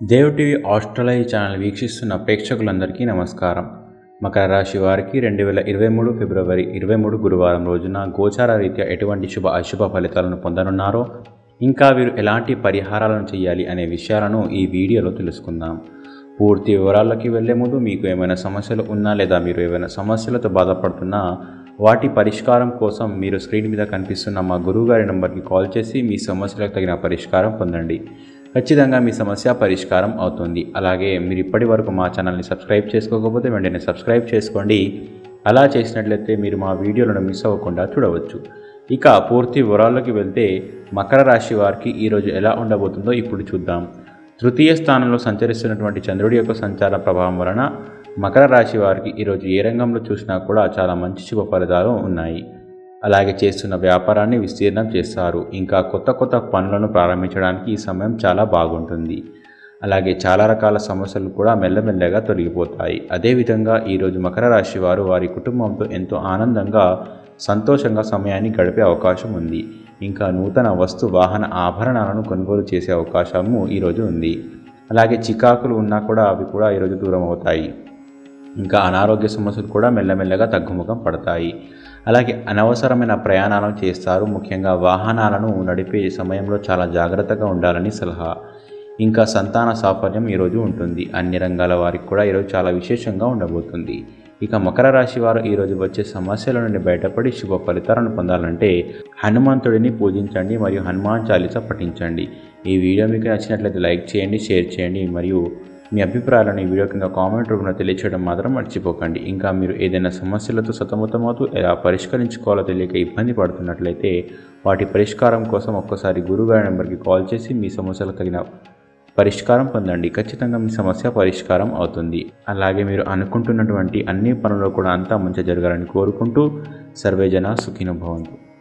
Dev TV Australia channel వీక్షిస్తున్న ప్రేక్షకులందరికీ నమస్కారం మకర రాశి వారికి రెండు వేల ఇరవై మూడు ఫిబ్రవరి ఇరవై మూడు గురువారం రోజున గోచార రీత్యా ఎటువంటి శుభ అశుభ ఫలితాలను పొందనున్నారో ఇంకా వీరు ఎలాంటి పరిహారాలను చేయాలి అనే విషయాలను ఈ వీడియోలో తెలుసుకుందాం పూర్తి వివరాల్లోకి వెళ్లే ముందు మీకు ఏమైనా సమస్యలు ఉన్నా లేదా మీరు ఏమైనా సమస్యలతో బాధపడుతున్నా వాటి పరిష్కారం కోసం మీరు స్క్రీన్ మీద కనిపిస్తున్న మా గురువుగారి నెంబర్కి కాల్ చేసి మీ సమస్యలకు తగిన పరిష్కారం పొందండి ఖచ్చితంగా మీ సమస్య పరిష్కారం అవుతుంది అలాగే మీరు ఇప్పటి వరకు మా ఛానల్ని సబ్స్క్రైబ్ చేసుకోకపోతే వెంటనే సబ్స్క్రైబ్ చేసుకోండి అలా చేసినట్లయితే మీరు మా వీడియోలను మిస్ అవ్వకుండా చూడవచ్చు ఇక పూర్తి వివరాల్లోకి వెళ్తే మకర రాశి వారికి ఈరోజు ఎలా ఉండబోతుందో ఇప్పుడు చూద్దాం తృతీయ స్థానంలో సంచరిస్తున్నటువంటి చంద్రుడి యొక్క సంచార ప్రభావం వలన మకర రాశి వారికి ఈరోజు ఏ రంగంలో చూసినా కూడా చాలా మంచి శుభ ఫలితాలు ఉన్నాయి అలాగే చేస్తున్న వ్యాపారాన్ని విస్తీర్ణం చేస్తారు ఇంకా కొత్త కొత్త పనులను ప్రారంభించడానికి ఈ సమయం చాలా బాగుంటుంది అలాగే చాలా రకాల సమస్యలు కూడా మెల్లమెల్లగా తొలగిపోతాయి అదేవిధంగా ఈరోజు మకర రాశి వారు వారి కుటుంబంతో ఎంతో ఆనందంగా సంతోషంగా సమయాన్ని గడిపే అవకాశం ఉంది ఇంకా నూతన వస్తు వాహన ఆభరణాలను కొనుగోలు చేసే అవకాశము ఈరోజు ఉంది అలాగే చికాకులు ఉన్నా కూడా అవి కూడా ఈరోజు దూరం అవుతాయి ఇంకా అనారోగ్య సమస్యలు కూడా మెల్లమెల్లగా తగ్గుముఖం పడతాయి అలాగే అనవసరమైన ప్రయాణాలను చేస్తారు ముఖ్యంగా వాహనాలను నడిపే సమయంలో చాలా జాగ్రత్తగా ఉండాలని సలహా ఇంకా సంతాన సాఫల్యం ఈరోజు ఉంటుంది అన్ని రంగాల వారికి కూడా ఈరోజు చాలా విశేషంగా ఉండబోతుంది ఇక మకర రాశి వారు ఈరోజు వచ్చే సమస్యల నుండి బయటపడి శుభ ఫలితాలను పొందాలంటే హనుమంతుడిని పూజించండి మరియు హనుమాన్ చాలీస పఠించండి ఈ వీడియో మీకు నచ్చినట్లయితే లైక్ చేయండి షేర్ చేయండి మరియు మీ అభిప్రాయాలను ఈ వీడియో కింద కామెంట్ రూపంలో తెలియచేయడం మాత్రం మర్చిపోకండి ఇంకా మీరు ఏదైనా సమస్యలతో సతమతమవుతూ ఎలా పరిష్కరించుకోవాలో తెలియక ఇబ్బంది పడుతున్నట్లయితే వాటి పరిష్కారం కోసం ఒక్కసారి గురుగారి నెంబర్కి కాల్ చేసి మీ సమస్యలకు తగిన పరిష్కారం పొందండి ఖచ్చితంగా మీ సమస్య పరిష్కారం అవుతుంది అలాగే మీరు అనుకుంటున్నటువంటి అన్ని పనుల్లో కూడా అంతా మంచి జరగాలని కోరుకుంటూ సర్వేజన సుఖినభవంతు